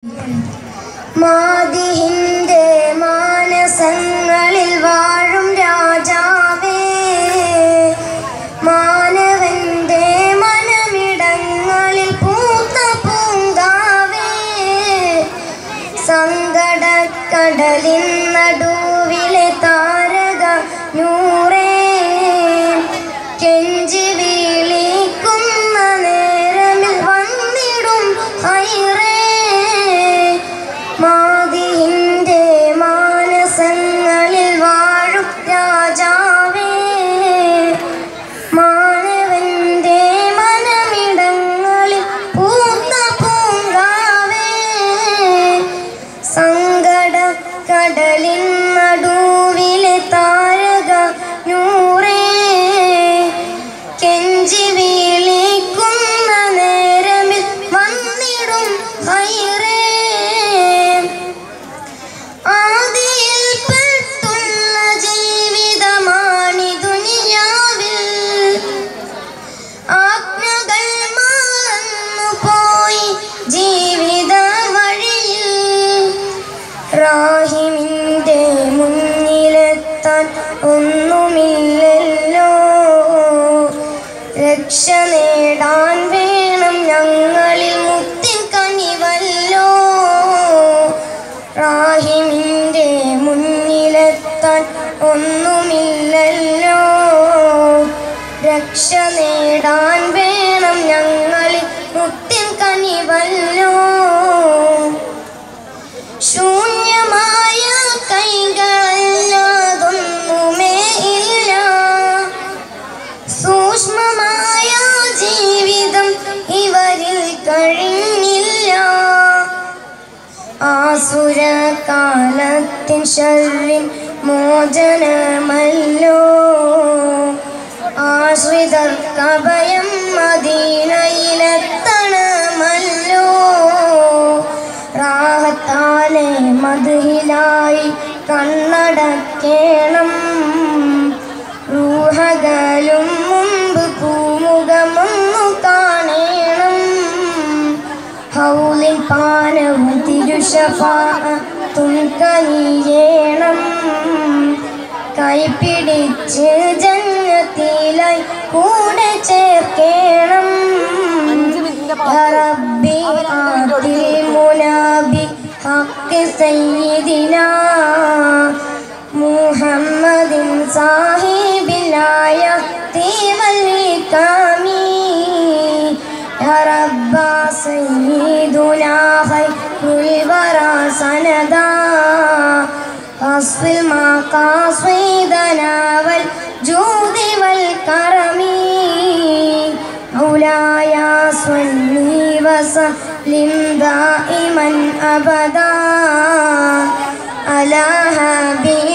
മാതിഹിന്റെ മാനസങ്ങളിൽ വാഴും രാജാവേ മാനവന്റെ മനമിടങ്ങളിൽ പൂത്ത പൂങ്കാവേ സങ്കടക്കടലിൻ നടുവിലെ താരക നൂറേ കെഞ്ചി വിളിക്കുന്ന നേരമിൽ വന്നിടും ഹൈറേ മാതിഹിന്റെ മാനസങ്ങളിൽ വാഴും രാജാവേ മാനവന്റെ മനമിടങ്ങളിൽ പൂത്ത പൂങ്കാവേ സങ്കട കടലിൻ നടുവിലെ താരക നൂറേ കെഞ്ചി വിളിക്കുന്ന നേരമിൽ വന്നിടും ഹൈറേ ആദിയിൽ പെട്ടുള്ള ജീവിതമാണി ദുനിയാവിൽ ആജ്ഞകൾ മറന്നു പോയി ജീവിത വഴിയിൽ റാഹിമിൻ്റെ മുന്നിലെത്താൻ ഒന്നുമില്ലല്ലോ രക്ഷ നേടാൻ വേണം ഞങ്ങളിൽ മുത്തിൻ കനിവല്ലോ റാഹിമിൻ്റെ മുന്നിലെത്താൻ ഒന്നുമില്ലല്ലോ രക്ഷ നേടാൻ വേണം ഞങ്ങളിൽ മുത്തിൻ കനിവല്ലോ ശൂന്യമായ കൈകളല്ലാതൊന്നുമേ ഇല്ല സൂക്ഷ്മമായ ജീവിതം ഇവരിൽ കഴിഞ്ഞില്ല ആസുര കാലത്തിൻ ഷർറിൻ മോചനമല്ലോ ആശ്രിതർക്കഭയം മദീനയിലെത്തണമല്ലോ റാഹത്താലെ മധുഹിലായി കണ്ണടക്കേണം റൂഹകലും മുമ്പ് പൂമുഖമൊന്നു കാണേണം ഹൗലിൻ പാനവും തിരുഷഫാത്തും കനിയേണം കൈപിടിച്ച് ജന്നത്തിലായി കൂടെ ചേർക്കേണം യാ റബ്ബി ആതിൽ മുനാബി ഹക്ക് സയ്യിദിനാ മുഹമ്മദിൻ സാഹിബിലായ തീവല്ലിക്കാമി يا رب سيدنا خير الورى سندا أصل مقاصدنا والجود والكرم مولاي صل وسلم دائما أبدا على حبيب